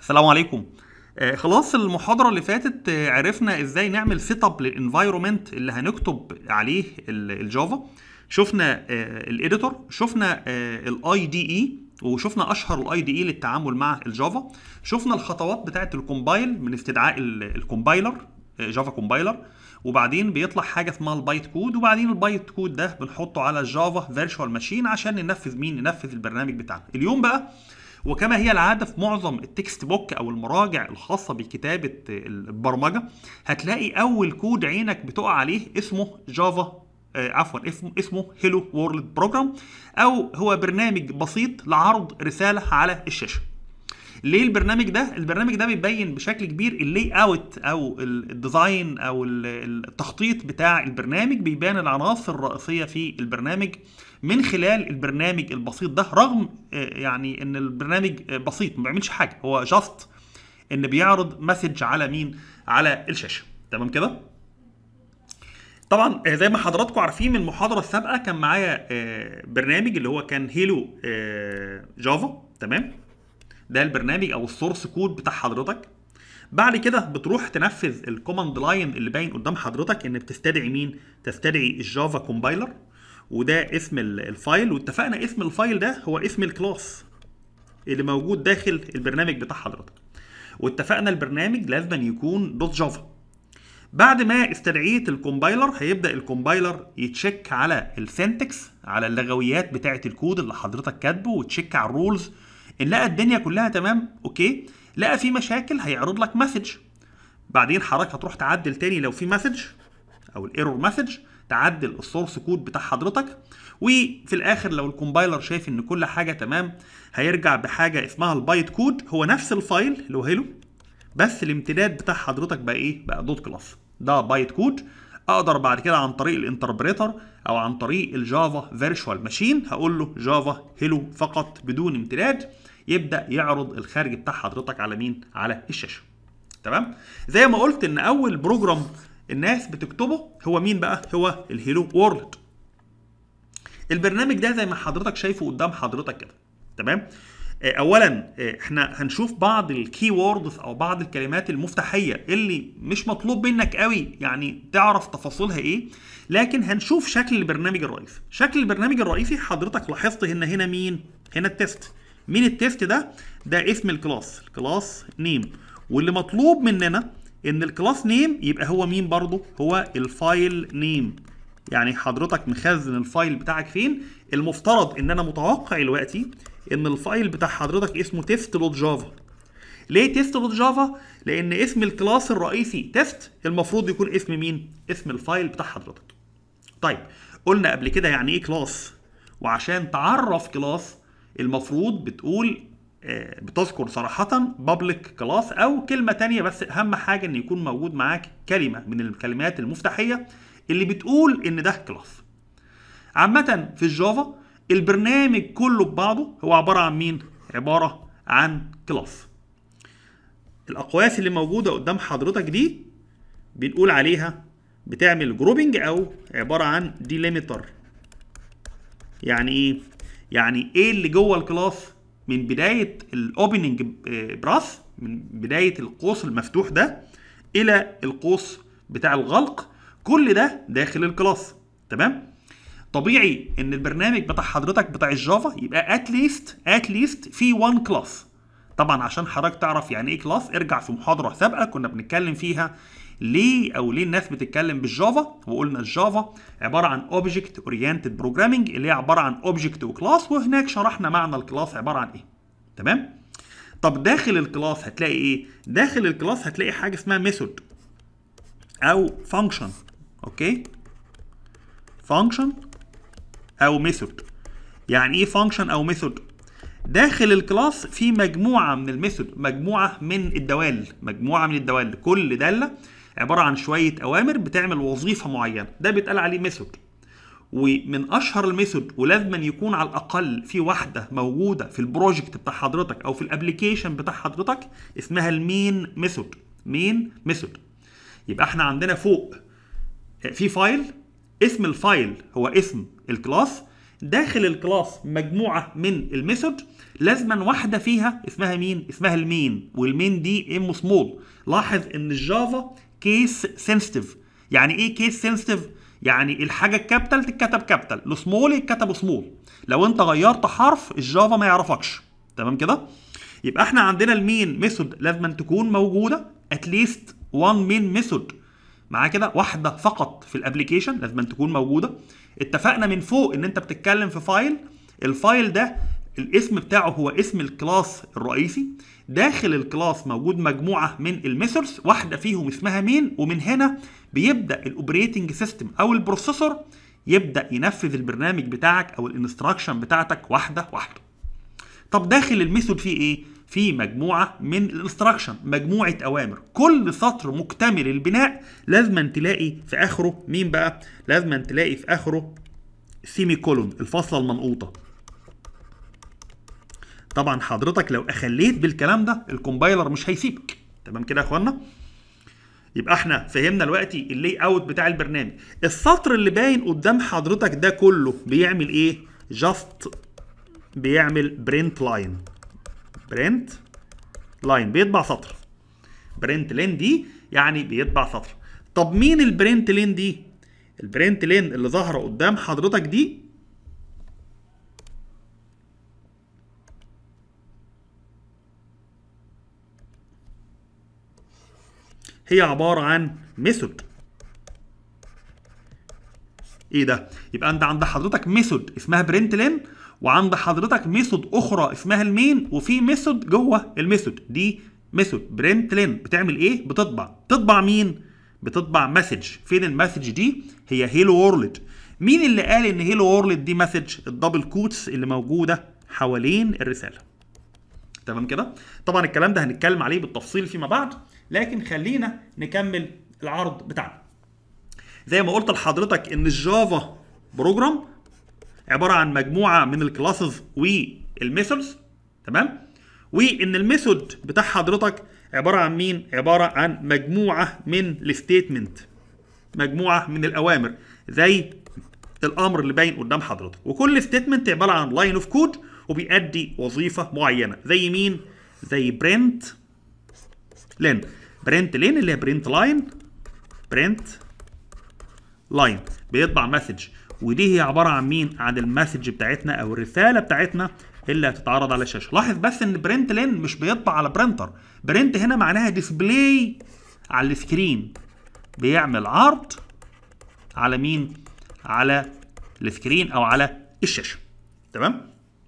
السلام عليكم آه خلاص المحاضرة اللي فاتت آه عرفنا ازاي نعمل سيت اب للانفايرومنت اللي هنكتب عليه ال- الجافا شفنا آه الاديتور شفنا الاي دي اي وشفنا اشهر الاي دي اي للتعامل مع الجافا شفنا الخطوات بتاعه الكومبايل من استدعاء ال- الكومبايلر آه، جافا كومبايلر وبعدين بيطلع حاجه اسمها البايت كود وبعدين البايت كود ده بنحطه على الجافا فيرتشوال ماشين عشان ننفذ مين ننفذ البرنامج بتاعنا اليوم بقى وكما هي العاده في معظم التكست بوك او المراجع الخاصه بكتابه البرمجه هتلاقي اول كود عينك بتقع عليه اسمه جافا آه، عفوا اسمه اسمه هيلو وورلد بروجرام او هو برنامج بسيط لعرض رساله على الشاشه ليه البرنامج ده البرنامج ده بيبين بشكل كبير اللي اوت او ال- الديزاين او ال- التخطيط بتاع البرنامج بيبان العناصر الرئيسيه في البرنامج من خلال البرنامج البسيط ده رغم آه، يعني ان البرنامج آه، بسيط ما بيعملش حاجه هو جاست ان بيعرض مسج على مين على الشاشه تمام كده طبعا آه، زي ما حضراتكم عارفين من المحاضره السابقه كان معايا آه، برنامج اللي هو كان هيلو آه، جافا تمام ده البرنامج او السورس كود بتاع حضرتك بعد كده بتروح تنفذ الكوماند لاين اللي باين قدام حضرتك ان بتستدعي مين تستدعي الجافا كومبايلر وده اسم ال- الفايل واتفقنا اسم الفايل ده هو اسم الكلاس اللي موجود داخل البرنامج بتاع حضرتك واتفقنا البرنامج لازم يكون دوت جافا بعد ما استدعيت الكومبايلر هيبدا الكومبايلر يتشيك على السنتكس على اللغويات بتاعه الكود اللي حضرتك كاتبه وتشيك على الرولز ان لقى الدنيا كلها تمام اوكي لقى في مشاكل هيعرض لك مسج بعدين حضرتك هتروح تعدل تاني لو في مسج او الايرور مسج تعدل السورس كود بتاع حضرتك وفي الاخر لو الكومبايلر شايف ان كل حاجه تمام هيرجع بحاجه اسمها البايت كود هو نفس الفايل اللي هو هيلو بس الامتداد بتاع حضرتك بقى ايه بقى دوت كلاس ده بايت كود اقدر بعد كده عن طريق الانتربريتر او عن طريق الجافا فيرتشوال ماشين هقول له جافا هيلو فقط بدون امتداد يبدا يعرض الخارج بتاع حضرتك على مين على الشاشه تمام زي ما قلت ان اول بروجرام الناس بتكتبه هو مين بقى هو الهيلو وورلد البرنامج ده زي ما حضرتك شايفه قدام حضرتك كده تمام آه، اولا آه، احنا هنشوف بعض الكي ووردز او بعض الكلمات المفتاحيه اللي مش مطلوب منك قوي يعني تعرف تفاصيلها ايه لكن هنشوف شكل البرنامج الرئيسي شكل البرنامج الرئيسي حضرتك لاحظت هنا هنا مين هنا التست مين التست ده ده اسم الكلاس الكلاس نيم واللي مطلوب مننا ان الكلاس نيم يبقى هو مين برضو هو الفايل نيم يعني حضرتك مخزن الفايل بتاعك فين المفترض ان انا متوقع دلوقتي ان الفايل بتاع حضرتك اسمه تيست دوت جافا ليه تيست دوت جافا لان اسم الكلاس الرئيسي تيست المفروض يكون اسم مين اسم الفايل بتاع حضرتك طيب قلنا قبل كده يعني ايه كلاس وعشان تعرف كلاس المفروض بتقول آه، بتذكر صراحة public كلاس أو كلمة تانية بس أهم حاجة إن يكون موجود معاك كلمة من الكلمات المفتاحية اللي بتقول إن ده كلاس. عامة في الجافا البرنامج كله ببعضه هو عبارة عن مين؟ عبارة عن كلاس. الأقواس اللي موجودة قدام حضرتك دي بنقول عليها بتعمل جروبنج أو عبارة عن ديليمتر. يعني ايه؟ يعني ايه اللي جوه الكلاس من بدايه الاوبننج براس من بدايه القوس المفتوح ده الى القوس بتاع الغلق كل ده داخل الكلاس تمام؟ طبيعي ان البرنامج بتاع حضرتك بتاع الجافا يبقى اتليست اتليست في 1 كلاس طبعا عشان حضرتك تعرف يعني ايه كلاس ارجع في محاضره سابقه كنا بنتكلم فيها ليه او ليه الناس بتتكلم بالجافا وقلنا الجافا عباره عن اوبجكت اورينتد بروجرامنج اللي هي عباره عن اوبجكت وكلاس وهناك شرحنا معنى الكلاس عباره عن ايه تمام طب داخل الكلاس هتلاقي ايه داخل الكلاس هتلاقي حاجه اسمها ميثود او فانكشن اوكي فانكشن او ميثود يعني ايه فانكشن او ميثود داخل الكلاس في مجموعه من الميثود مجموعه من الدوال مجموعه من الدوال كل داله عباره عن شويه اوامر بتعمل وظيفه معينه ده بيتقال عليه ميثود ومن اشهر الميثود ولازم يكون على الاقل في واحده موجوده في البروجكت بتاع حضرتك او في الابلكيشن بتاع حضرتك اسمها المين ميثود مين ميثود يبقى احنا عندنا فوق في فايل اسم الفايل هو اسم الكلاس داخل الكلاس مجموعه من الميثود لازما واحده فيها اسمها مين اسمها المين والمين دي ام سمول لاحظ ان الجافا كيس سنسيتيف يعني ايه كيس سنسيتيف يعني الحاجه الكابيتال تتكتب كابيتال السمول يتكتب سمول لو انت غيرت حرف الجافا ما يعرفكش تمام كده يبقى احنا عندنا المين ميثود لازم تكون موجوده اتليست وان مين ميثود معاه كده واحده فقط في الابلكيشن لازم تكون موجوده اتفقنا من فوق ان انت بتتكلم في فايل الفايل ده الاسم بتاعه هو اسم الكلاس الرئيسي داخل الكلاس موجود مجموعه من الميثودز واحده فيهم اسمها مين ومن هنا بيبدا الاوبريتنج سيستم او البروسيسور يبدا ينفذ البرنامج بتاعك او الانستراكشن بتاعتك واحده واحده طب داخل الميثود فيه ايه في مجموعه من الانستراكشن مجموعه اوامر كل سطر مكتمل البناء لازم تلاقي في اخره مين بقى لازم تلاقي في اخره سيمي كولون الفاصله المنقوطه طبعا حضرتك لو اخليت بالكلام ده الكومبايلر مش هيسيبك تمام كده يا اخوانا يبقى احنا فهمنا دلوقتي اللي اوت بتاع البرنامج السطر اللي باين قدام حضرتك ده كله بيعمل ايه جاست بيعمل برنت لاين برنت لاين بيطبع سطر برنت لين دي يعني بيطبع سطر طب مين البرنت لين دي البرنت لين اللي ظاهره قدام حضرتك دي هي عباره عن ميثود ايه ده يبقى انت عند حضرتك ميثود اسمها برنت لين وعند حضرتك ميثود اخرى اسمها المين وفي ميثود جوه الميثود دي ميثود برنت لين بتعمل ايه بتطبع تطبع مين بتطبع مسج فين المسج دي هي هيلو وورلد مين اللي قال ان هيلو وورلد دي مسج الدبل كوتس اللي موجوده حوالين الرساله تمام كده طبعا الكلام ده هنتكلم عليه بالتفصيل فيما بعد لكن خلينا نكمل العرض بتاعنا زي ما قلت لحضرتك ان الجافا بروجرام عباره عن مجموعه من الكلاسز والميثودز تمام وان الميثود بتاع حضرتك عباره عن مين عباره عن مجموعه من الستيتمنت مجموعه من الاوامر زي الامر اللي باين قدام حضرتك وكل ستيتمنت عباره عن لاين اوف كود وبيأدي وظيفه معينه زي مين زي برنت لين برنت لين اللي هي برنت لاين برنت لاين بيطبع مسج ودي هي عباره عن مين عن المسج بتاعتنا او الرساله بتاعتنا اللي هتتعرض على الشاشه لاحظ بس ان برنت لين مش بيطبع على برينتر برنت هنا معناها ديسبلاي على السكرين بيعمل عرض على مين على السكرين او على الشاشه تمام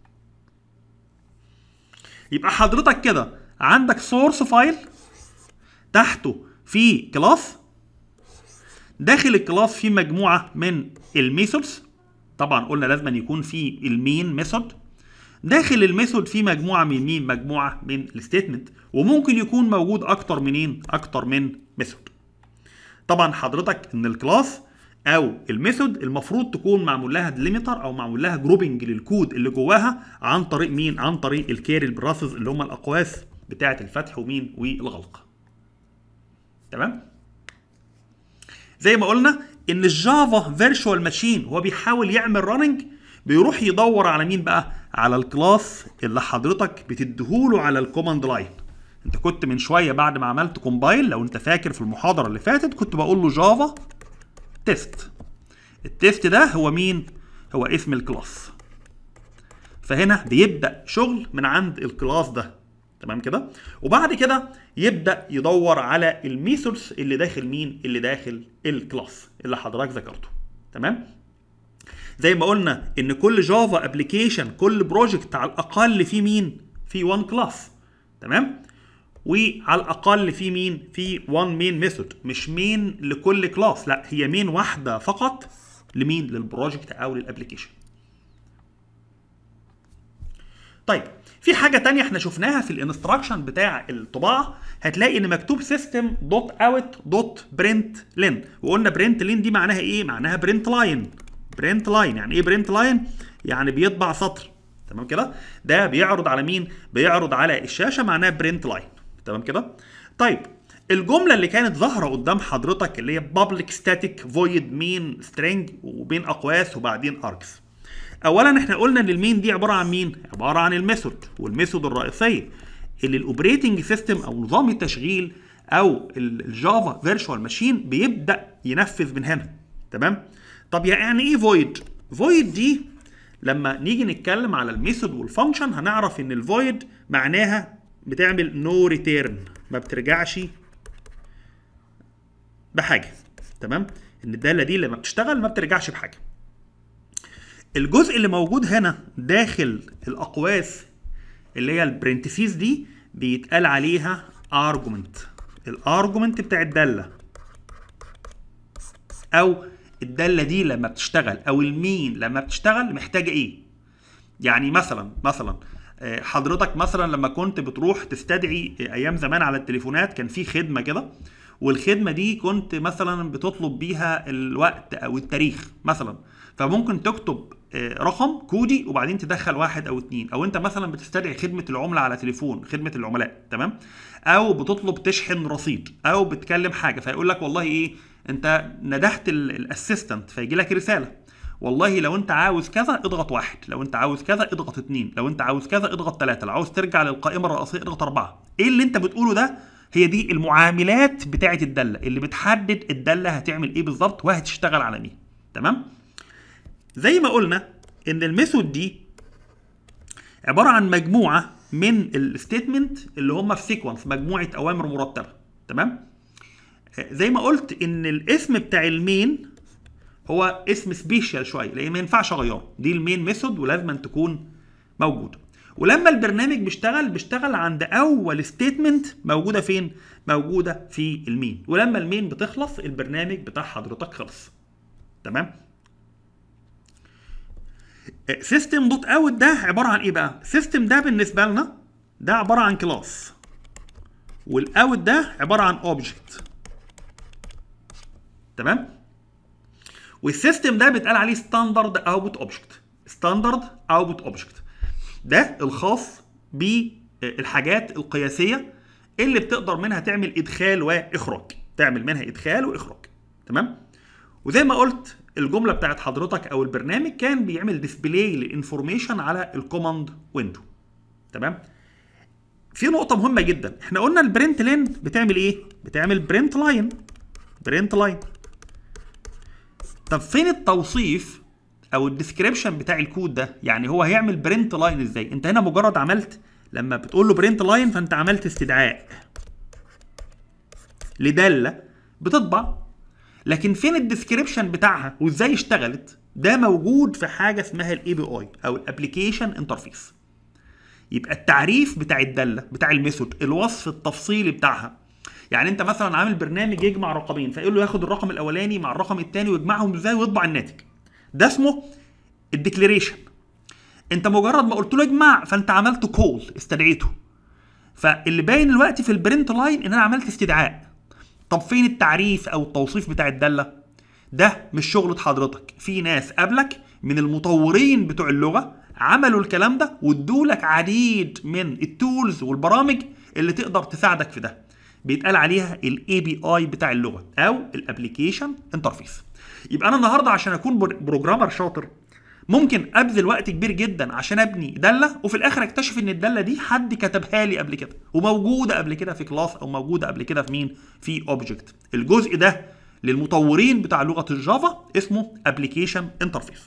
يبقى حضرتك كده عندك سورس فايل تحته في كلاس داخل الكلاس في مجموعه من الميثودز طبعا قلنا لازم يكون في المين ميثود داخل الميثود في مجموعه من مين مجموعه من الستيتمنت وممكن يكون موجود اكتر منين اكتر من ميثود طبعا حضرتك ان الكلاس او الميثود المفروض تكون معمول لها ديليمتر او معمول لها جروبنج للكود اللي جواها عن طريق مين عن طريق الكيري البراسز اللي هم الاقواس بتاعه الفتح ومين والغلق تمام زي ما قلنا ان الجافا فيرتشوال ماشين هو بيحاول يعمل راننج بيروح يدور على مين بقى على الكلاس اللي حضرتك بتديهوله على الكوماند لاين انت كنت من شويه بعد ما عملت كومبايل لو انت فاكر في المحاضره اللي فاتت كنت بقول له جافا تيست التيست ده هو مين هو اسم الكلاس فهنا بيبدا شغل من عند الكلاس ده تمام كده وبعد كده يبدا يدور على الميثودز اللي داخل مين اللي داخل الكلاس اللي حضرتك ذكرته تمام زي ما قلنا ان كل جافا ابلكيشن كل بروجكت على الاقل فيه مين في 1 كلاس تمام وعلى الاقل في مين في 1 مين ميثود مش مين لكل كلاس لا هي مين واحده فقط لمين للبروجكت او للابلكيشن طيب في حاجة تانية احنا شفناها في الانستراكشن بتاع الطباعة هتلاقي ان مكتوب سيستم دوت اوت دوت برنت لين وقلنا برنت لين دي معناها ايه؟ معناها برنت لاين برنت لاين يعني ايه برنت لاين؟ يعني بيطبع سطر تمام كده؟ ده بيعرض على مين؟ بيعرض على الشاشة معناها برنت لاين تمام كده؟ طيب الجملة اللي كانت ظاهرة قدام حضرتك اللي هي public static void main string وبين أقواس وبعدين args اولا احنا قلنا ان المين دي عباره عن مين عباره عن الميثود والميثود الرئيسيه اللي الاوبريتنج سيستم او نظام التشغيل او الجافا فيرتشوال ماشين بيبدا ينفذ من هنا تمام طب يعني ايه فويد فويد دي لما نيجي نتكلم على الميثود والفانكشن هنعرف ان الفويد معناها بتعمل نو no ريتيرن ما بترجعش بحاجه تمام ان الداله دي لما بتشتغل ما بترجعش بحاجه الجزء اللي موجود هنا داخل الاقواس اللي هي البرنتسيز دي بيتقال عليها ارجومنت الارجومنت بتاع الداله او الداله دي لما بتشتغل او المين لما بتشتغل محتاجه ايه يعني مثلا مثلا حضرتك مثلا لما كنت بتروح تستدعي ايام زمان على التليفونات كان في خدمه كده والخدمه دي كنت مثلا بتطلب بيها الوقت او التاريخ مثلا فممكن تكتب رقم كودي وبعدين تدخل واحد او اتنين او انت مثلا بتستدعي خدمه العملاء على تليفون خدمه العملاء تمام او بتطلب تشحن رصيد او بتكلم حاجه فيقول لك والله ايه انت ندهت الاسيستنت فيجي لك رساله والله لو انت عاوز كذا اضغط واحد لو انت عاوز كذا اضغط اتنين لو انت عاوز كذا اضغط ثلاثة لو عاوز ترجع للقائمة الرئيسية اضغط أربعة ايه اللي انت بتقوله ده هي دي المعاملات بتاعة الدالة اللي بتحدد الدالة هتعمل ايه بالظبط وهتشتغل على مين تمام زي ما قلنا ان الميثود دي عبارة عن مجموعة من الستيتمنت اللي هم في سيكونس مجموعة اوامر مرتبة تمام زي ما قلت ان الاسم بتاع المين هو اسم سبيشال شويه لان ما ينفعش اغيره دي المين ميثود ولازم تكون موجوده ولما البرنامج بيشتغل بيشتغل عند اول ستيتمنت موجوده فين موجوده في المين ولما المين بتخلص البرنامج بتاع حضرتك خلص تمام سيستم دوت اوت ده عباره عن ايه بقى سيستم ده بالنسبه لنا ده عباره عن كلاس والاوت ده عباره عن اوبجكت تمام والسيستم ده بيتقال عليه ستاندرد اوتبوت اوبجكت ستاندرد اوتبوت اوبجكت ده الخاص بالحاجات القياسيه اللي بتقدر منها تعمل ادخال واخراج تعمل منها ادخال واخراج تمام وزي ما قلت الجمله بتاعت حضرتك او البرنامج كان بيعمل ديسبلاي للانفورميشن على الكوماند ويندو تمام في نقطه مهمه جدا احنا قلنا البرنت لين بتعمل ايه بتعمل برنت لاين برنت لاين طب فين التوصيف او الديسكريبشن بتاع الكود ده يعني هو هيعمل برنت لاين ازاي انت هنا مجرد عملت لما بتقول له برنت لاين فانت عملت استدعاء لداله بتطبع لكن فين الديسكريبشن بتاعها وازاي اشتغلت ده موجود في حاجه اسمها الاي بي اي او الابلكيشن انترفيس يبقى التعريف بتاع الداله بتاع الميثود الوصف التفصيلي بتاعها يعني انت مثلا عامل برنامج يجمع رقمين فيقول له ياخد الرقم الاولاني مع الرقم الثاني ويجمعهم ازاي ويطبع الناتج ده اسمه الديكليريشن انت مجرد ما قلت له اجمع فانت عملت كول استدعيته فاللي باين دلوقتي في البرنت لاين ان انا عملت استدعاء طب فين التعريف او التوصيف بتاع الداله ده مش شغلة حضرتك في ناس قبلك من المطورين بتوع اللغه عملوا الكلام ده وادولك عديد من التولز والبرامج اللي تقدر تساعدك في ده بيتقال عليها الاي بي اي بتاع اللغه او الابلكيشن انترفيس يبقى انا النهارده عشان اكون بروجرامر شاطر ممكن ابذل وقت كبير جدا عشان ابني داله وفي الاخر اكتشف ان الداله دي حد كتبها لي قبل كده وموجوده قبل كده في كلاس او موجوده قبل كده في مين في اوبجكت الجزء ده للمطورين بتاع لغه الجافا اسمه ابلكيشن انترفيس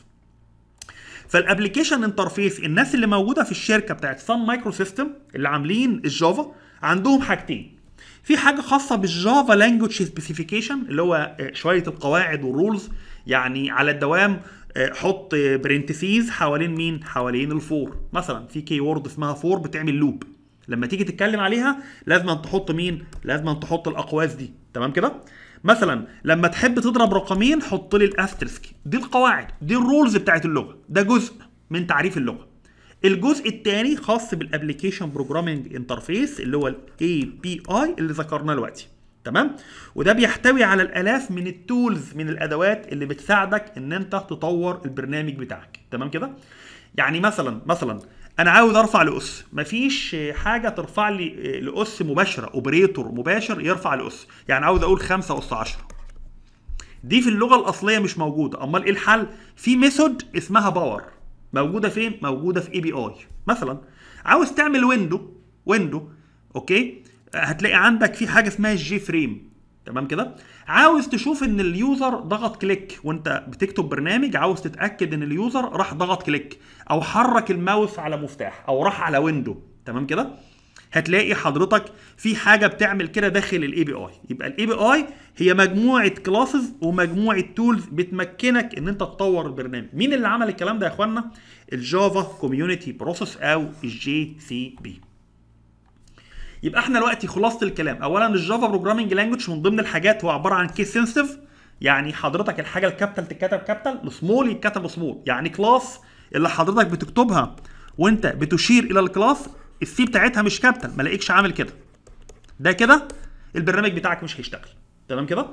فالابلكيشن انترفيس الناس اللي موجوده في الشركه بتاعت سان مايكرو سيستم اللي عاملين الجافا عندهم حاجتين في حاجه خاصه بالجافا لانجوج سبيسيفيكيشن اللي هو شويه القواعد والرولز يعني على الدوام حط برنتسيز حوالين مين حوالين الفور مثلا في كي وورد اسمها فور بتعمل لوب لما تيجي تتكلم عليها لازم تحط مين لازم تحط الاقواس دي تمام كده مثلا لما تحب تضرب رقمين حط لي الاسترسك دي القواعد دي الرولز بتاعت اللغه ده جزء من تعريف اللغه الجزء الثاني خاص بالابلكيشن بروجرامنج انترفيس اللي هو الاي بي اي اللي ذكرناه دلوقتي تمام وده بيحتوي على الالاف من التولز من الادوات اللي بتساعدك ان انت تطور البرنامج بتاعك تمام كده يعني مثلا مثلا انا عاوز ارفع لاس مفيش حاجه ترفع لي لاس مباشره اوبريتور مباشر يرفع لاس يعني عاوز اقول 5 اس 10 دي في اللغه الاصليه مش موجوده امال ايه الحل في ميثود اسمها باور موجوده فين موجوده في اي بي اي مثلا عاوز تعمل ويندو ويندو اوكي هتلاقي عندك في حاجه اسمها الجي فريم تمام كده عاوز تشوف ان اليوزر ضغط كليك وانت بتكتب برنامج عاوز تتاكد ان اليوزر راح ضغط كليك او حرك الماوس على مفتاح او راح على ويندو تمام كده هتلاقي حضرتك في حاجه بتعمل كده داخل الاي بي اي يبقى الاي بي اي هي مجموعه كلاسز ومجموعه تولز بتمكنك ان انت تطور البرنامج مين اللي عمل الكلام ده يا اخوانا الجافا كوميونتي بروسيس او الجي سي بي يبقى احنا دلوقتي خلاصه الكلام اولا الجافا بروجرامنج لانجوج من ضمن الحاجات هو عباره عن كيس سنسيتيف يعني حضرتك الحاجه الكابيتال تتكتب كابيتال السمول يتكتب سمول يعني كلاس اللي حضرتك بتكتبها وانت بتشير الى الكلاس السي بتاعتها مش كابيتال ما لاقيكش عامل كده ده كده البرنامج بتاعك مش هيشتغل تمام كده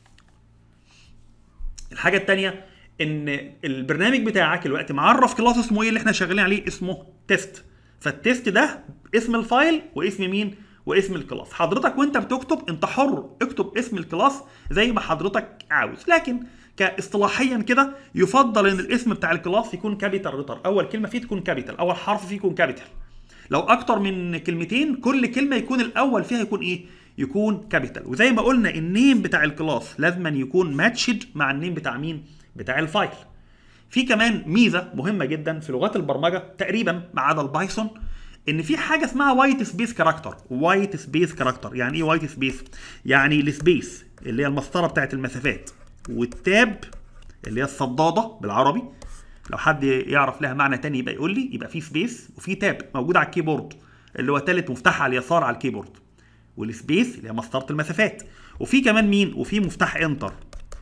الحاجه الثانيه ان البرنامج بتاعك دلوقتي معرف كلاس اسمه ايه اللي احنا شغالين عليه اسمه تيست فالتيست ده اسم الفايل واسم مين واسم الكلاس حضرتك وانت بتكتب انت حر اكتب اسم الكلاس زي ما حضرتك عاوز لكن كاصطلاحيا كده يفضل ان الاسم بتاع الكلاس يكون كابيتال ريتر اول كلمه فيه تكون كابيتال اول حرف فيه يكون كابيتال لو اكتر من كلمتين كل كلمه يكون الاول فيها يكون ايه يكون كابيتال وزي ما قلنا النيم بتاع الكلاس لازما يكون ماتشد مع النيم بتاع مين بتاع الفايل في كمان ميزه مهمه جدا في لغات البرمجه تقريبا ما عدا البايثون ان في حاجه اسمها وايت سبيس كاركتر وايت سبيس كاركتر يعني ايه وايت سبيس يعني السبيس اللي هي المسطره بتاعت المسافات والتاب اللي هي الصداده بالعربي لو حد يعرف لها معنى تاني يبقى يقول لي يبقى في سبيس وفي تاب موجود على الكيبورد اللي هو تالت مفتاح على اليسار على الكيبورد والسبيس اللي هي مسطره المسافات وفي كمان مين وفي مفتاح انتر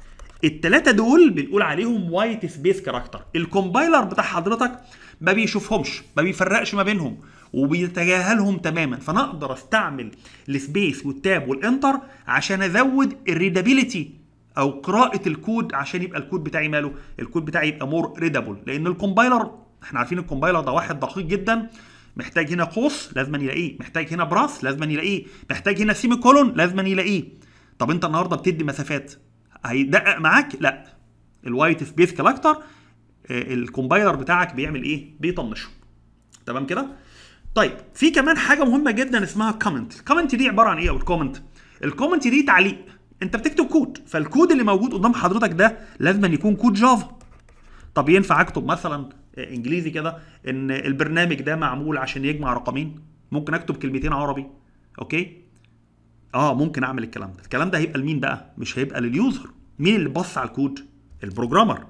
التلاتة دول بنقول عليهم وايت سبيس كاركتر الكومبايلر بتاع حضرتك ما بيشوفهمش ما بيفرقش ما بينهم وبيتجاهلهم تماما فانا اقدر استعمل السبيس والتاب والانتر عشان ازود الريدابيليتي او قراءه الكود عشان يبقى الكود بتاعي ماله الكود بتاعي يبقى مور ريدابل لان الكومبايلر احنا عارفين الكومبايلر ده واحد دقيق جدا محتاج هنا قوس لازم يلاقيه محتاج هنا براس لازم يلاقيه محتاج هنا سيمي كولون لازم يلاقيه طب انت النهارده بتدي مسافات هيدقق معاك لا الوايت سبيس كلاكتر الكومبايلر بتاعك بيعمل ايه بيطنشه تمام كده طيب في كمان حاجه مهمه جدا اسمها كومنت الكومنت دي عباره عن ايه او الكومنت الكومنت دي تعليق انت بتكتب كود فالكود اللي موجود قدام حضرتك ده لازم يكون كود جافا طب ينفع اكتب مثلا انجليزي كده ان البرنامج ده معمول عشان يجمع رقمين ممكن اكتب كلمتين عربي اوكي اه ممكن اعمل الكلام ده الكلام ده هيبقى لمين بقى مش هيبقى لليوزر مين اللي بص على الكود البروجرامر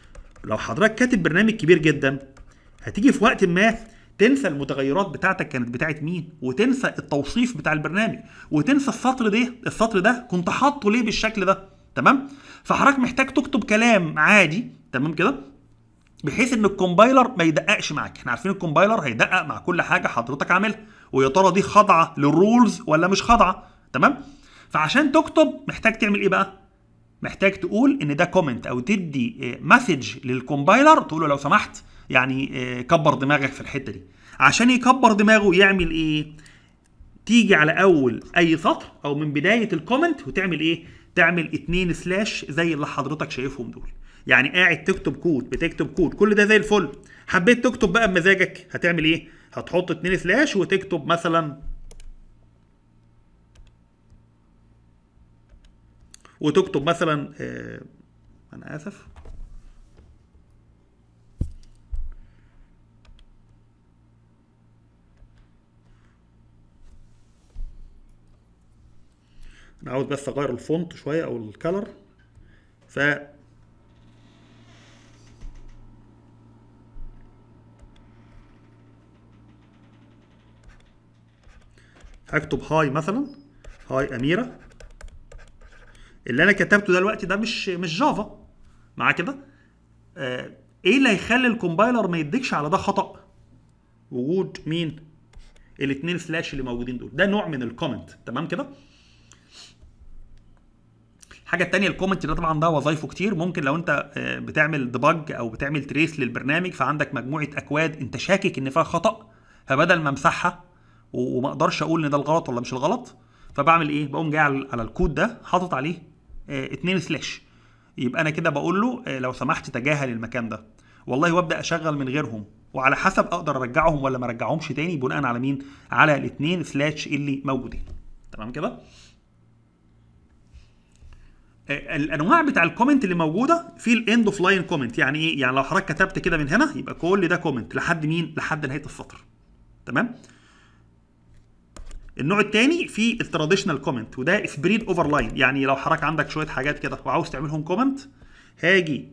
لو حضرتك كاتب برنامج كبير جدا هتيجي في وقت ما تنسى المتغيرات بتاعتك كانت بتاعت مين وتنسى التوصيف بتاع البرنامج وتنسى السطر ده السطر ده كنت حاطه ليه بالشكل ده تمام فحضرتك محتاج تكتب كلام عادي تمام كده بحيث ان الكومبايلر ما يدققش معاك احنا عارفين الكومبايلر هيدقق مع كل حاجه حضرتك عاملها ويا ترى دي خاضعه للرولز ولا مش خاضعه تمام فعشان تكتب محتاج تعمل ايه بقى محتاج تقول ان ده كومنت او تدي مسج للكومبايلر تقول له لو سمحت يعني كبر دماغك في الحته دي عشان يكبر دماغه يعمل ايه تيجي على اول اي سطر او من بدايه الكومنت وتعمل ايه تعمل اتنين سلاش زي اللي حضرتك شايفهم دول يعني قاعد تكتب كود بتكتب كود كل ده زي الفل حبيت تكتب بقى بمزاجك هتعمل ايه هتحط اتنين سلاش وتكتب مثلا وتكتب مثلا آه انا اسف انا عاوز بس اغير الفونت شويه او الكلر ف هكتب هاي مثلا هاي اميره اللي انا كتبته ده دلوقتي ده مش مش جافا مع كده آه ايه اللي هيخلي الكومبايلر ما يديكش على ده خطا وجود مين الاثنين سلاش اللي موجودين دول ده نوع من الكومنت تمام كده الحاجه الثانيه الكومنت ده طبعا ده وظايفه كتير ممكن لو انت بتعمل ديباج او بتعمل تريس للبرنامج فعندك مجموعه اكواد انت شاكك ان فيها خطا فبدل ما امسحها وما اقدرش اقول ان ده الغلط ولا مش الغلط فبعمل ايه بقوم جاي على الكود ده حاطط عليه اه اتنين سلاش يبقى انا كده بقول له اه لو سمحت تجاهل المكان ده والله وابدا اشغل من غيرهم وعلى حسب اقدر ارجعهم ولا ما ارجعهمش تاني بناء على مين على الاثنين سلاش اللي موجودين تمام كده آه، الانواع بتاع الكومنت اللي موجوده في الاند اوف لاين كومنت يعني ايه يعني لو حضرتك كتبت كده من هنا يبقى كل ده كومنت لحد مين لحد نهايه السطر تمام النوع الثاني في التراديشنال كومنت وده سبريد اوفر لاين يعني لو حضرتك عندك شويه حاجات كده وعاوز تعملهم كومنت هاجي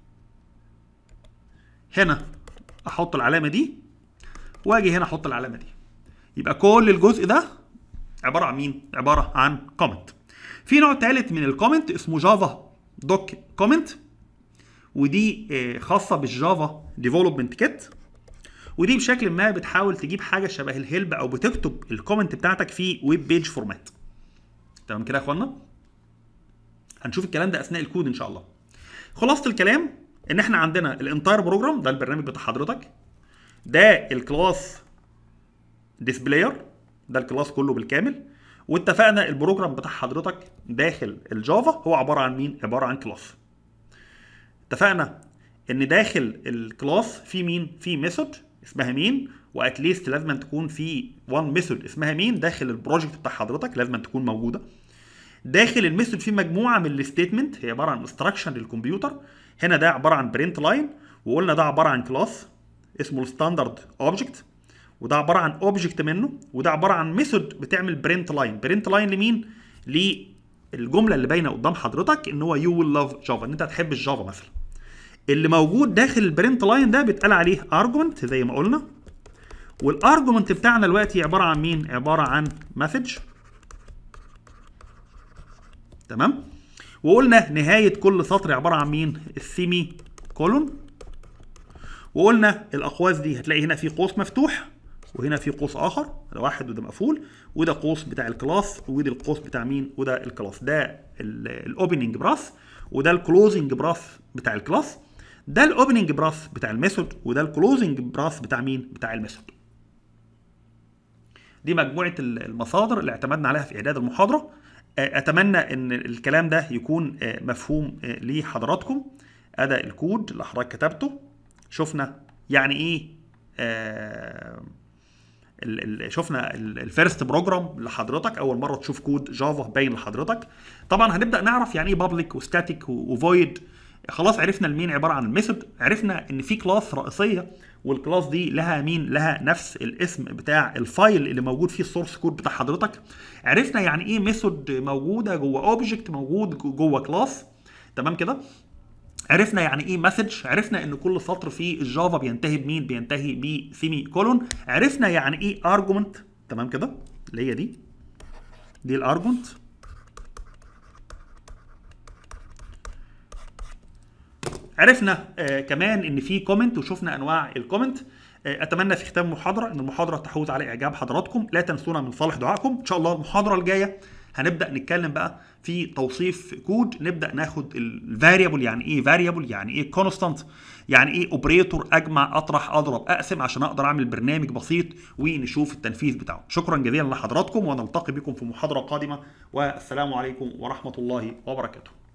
هنا احط العلامه دي واجي هنا احط العلامه دي يبقى كل الجزء ده عباره عن مين عباره عن كومنت في نوع ثالث من الكومنت اسمه جافا دوك كومنت ودي آه، خاصه بالجافا ديفلوبمنت كيت ودي بشكل ما بتحاول تجيب حاجه شبه الهيلب او بتكتب الكومنت بتاعتك في ويب بيج فورمات تمام كده يا اخوانا هنشوف الكلام ده اثناء الكود ان شاء الله خلاصه الكلام ان احنا عندنا الانتاير بروجرام ده البرنامج بتاع حضرتك ده الكلاس ديسبلاير ده الكلاس كله بالكامل واتفقنا البروجرام بتاع حضرتك داخل الجافا هو عباره عن مين عباره عن كلاس اتفقنا ان داخل الكلاس في مين في ميثود اسمها مين واتليست لازم تكون في وان ميثود اسمها مين داخل البروجكت بتاع حضرتك لازم تكون موجوده داخل الميثود في مجموعه من الستيتمنت هي عباره عن انستراكشن للكمبيوتر هنا ده عباره عن برنت لاين وقلنا ده عباره عن كلاس اسمه الستاندرد اوبجكت وده عباره عن اوبجكت منه وده عباره عن ميثود بتعمل برنت لاين برنت لاين لمين للجمله اللي باينه قدام حضرتك ان هو يو ويل لاف جافا ان انت هتحب الجافا مثلا اللي موجود داخل البرنت لاين ده بيتقال عليه ارجمنت زي ما قلنا والارجمنت بتاعنا دلوقتي عباره عن مين عباره عن مسج تمام وقلنا نهايه كل سطر عباره عن مين السيمي كولون وقلنا الاقواس دي هتلاقي هنا في قوس مفتوح وهنا في قوس اخر ده واحد وده مقفول وده قوس بتاع الكلاس وده القوس بتاع مين وده الكلاس ده الاوبننج براس وده الكلوزنج براس بتاع الكلاس ده الاوبننج براس بتاع الميثود وده الكلوزنج براس بتاع مين بتاع الميثود دي مجموعه المصادر اللي اعتمدنا عليها في اعداد المحاضره اتمنى ان الكلام ده يكون مفهوم لحضراتكم ادى الكود اللي حضرتك كتبته شفنا يعني ايه آه ال ال شفنا الفيرست بروجرام لحضرتك اول مره تشوف كود جافا باين لحضرتك طبعا هنبدا نعرف يعني ايه بابليك وستاتيك وفويد خلاص عرفنا المين عباره عن الميثود عرفنا ان في كلاس رئيسيه والكلاس دي لها مين لها نفس الاسم بتاع الفايل اللي موجود فيه السورس كود بتاع حضرتك عرفنا يعني ايه ميثود موجوده جوه اوبجكت موجود جوه كلاس تمام كده عرفنا يعني ايه مسج عرفنا ان كل سطر في الجافا بينتهي بمين بينتهي بسيمي كولون عرفنا يعني ايه ارجمنت تمام كده اللي هي دي دي الارجمنت عرفنا آه كمان ان في كومنت وشفنا انواع الكومنت آه اتمنى في ختام المحاضره ان المحاضره تحوز على اعجاب حضراتكم لا تنسونا من صالح دعائكم ان شاء الله المحاضره الجايه هنبدا نتكلم بقى في توصيف كود نبدا ناخد الفاريبل يعني ايه فاريبل يعني ايه كونستانت يعني ايه اوبريتور اجمع اطرح اضرب اقسم عشان اقدر اعمل برنامج بسيط ونشوف التنفيذ بتاعه شكرا جزيلا لحضراتكم ونلتقي بكم في محاضره قادمه والسلام عليكم ورحمه الله وبركاته